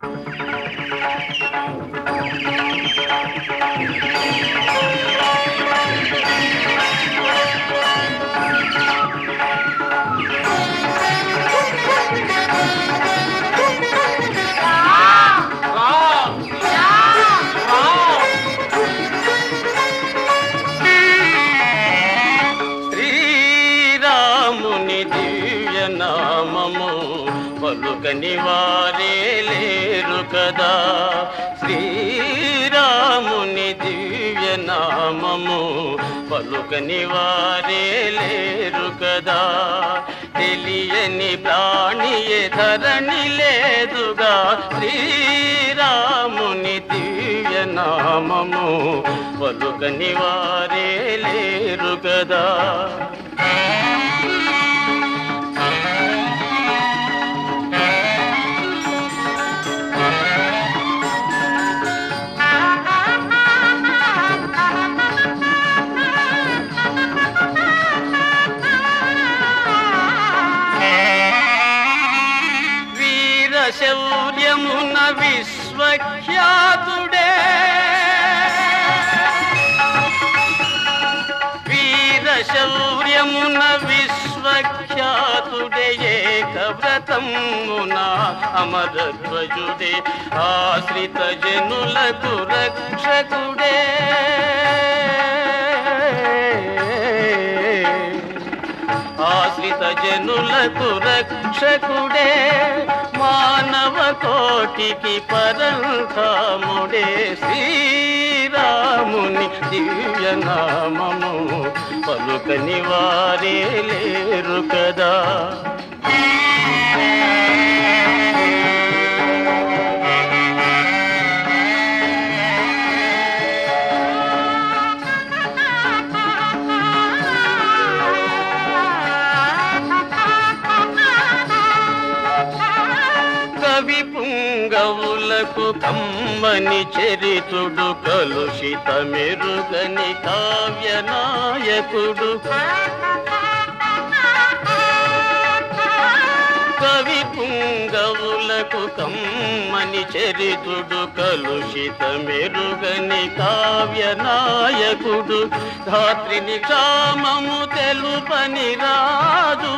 శ్రీరాముని దివ్య నామము పలుకని వారే లేరు కదా శ్రీరాముని దివ్య నామము పలుకని వారే లేరు కదా తెలియని ప్రాణియే ధరణి లేదుగా శ్రీరాముని దివ్య నామము పలుకని వారే లేరు కదా వీర శౌర్యమున విశ్వఖ్యాతుడే వీర శౌర్యమున విశ్వఖ్యాతుడే ఏకవ్రతమున అమరధ్వజుడే ఆశ్రిత జనులకు రక్షకుడే ఆశ్రిత జనులకు రక్షకుడే మానవ కోటికి పరంధాముడే శ్రీరాముని దివ్య నామము పలుకని వారే లేరు కదా కవి పుంగవులకు కమ్మని చరితుడు కలుషిత మెరుగని కావ్య నాయకుడు కవి పుంగవులకు కమ్మని చరితుడు కలుషిత మెరుగని కావ్య నాయకుడు ధాత్రిని క్షామము తెలుపని రాజు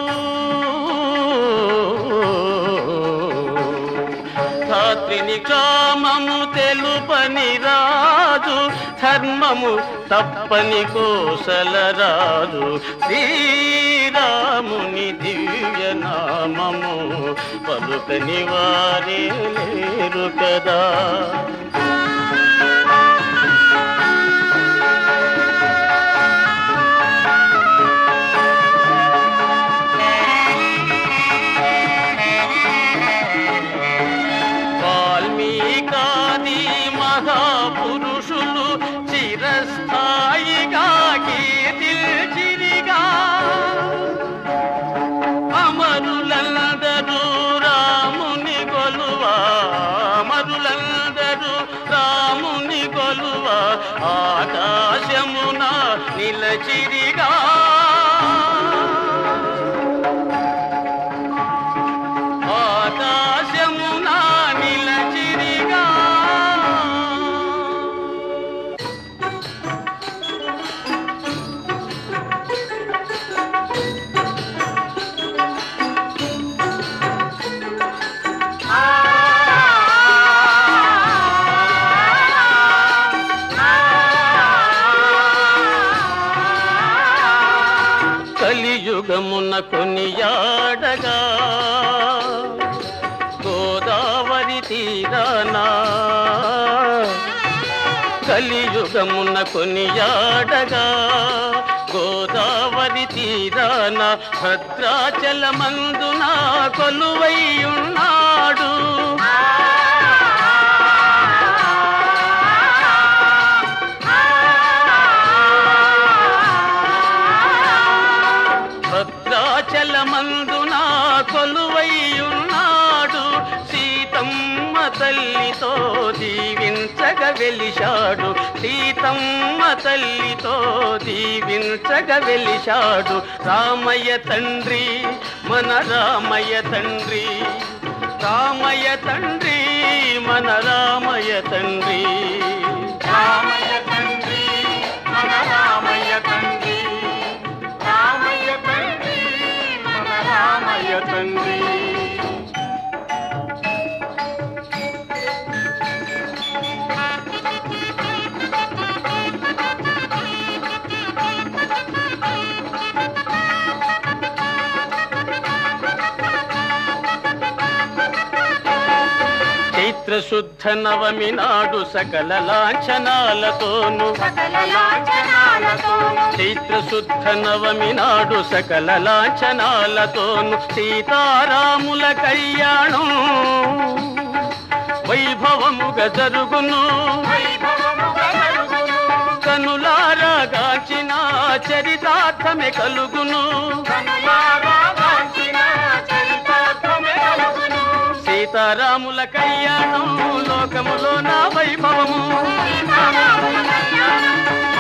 ధాత్రిని క్షామము తెలుపని రాజు ధర్మము తప్పని కోసల రాజు శ్రీరాముని దివ్య నామము పలుకని వారే లేరు కదా వాల్మీకాది మహాపురుషులు చిరస్థాయిగా కీర్తిల్చిరిగా అమరులందరూ రాముని కొలువా అమరులందరూ రాముని కొలువా ఆకాశమున నిలచిరిగా ఆకాశమున నిలచిరిగా కలియుగమున కొనియాడగా గోదావరి తీరానా కలియుగమున కొనియాడగా గోదావరి తీరాన భద్రాచలమందున కొలువై ఉన్నాడు భద్రాచలమందున కొలువై ఉన్నాడు సీతమ్మ తల్లితో దీవించగ వెలిశాడు సీతమ్మ తల్లితో దీవించగ వెలిశాడు రామయ్య తండ్రి మన రామయ్య తండ్రి రామయ్య తండ్రి మన రామయ్య తండ్రి రామయ్య తండ్రి మన రామయ్య తండ్రి రామయ్య తండ్రి మన రామయ్య తండ్రి చైత్ర శుద్ధ నవమి నాడు సకల లాంఛనాలతోను సకల లాంఛనాలతోను చైత్ర శుద్ధ నవమి నాడు సకల లాంఛనాలతోను సీతారాముల కళ్యాణం వైభవముగా జరుగును వైభవముగా జరుగును కనులారా గాచిన చరితార్థమే కలుగును కనులారా గాంచిన చరితార్థమే కలుగును సీతారాముల కళ్యాణం లోకములో నా వైభవము సీతారాముల కళ్యాణం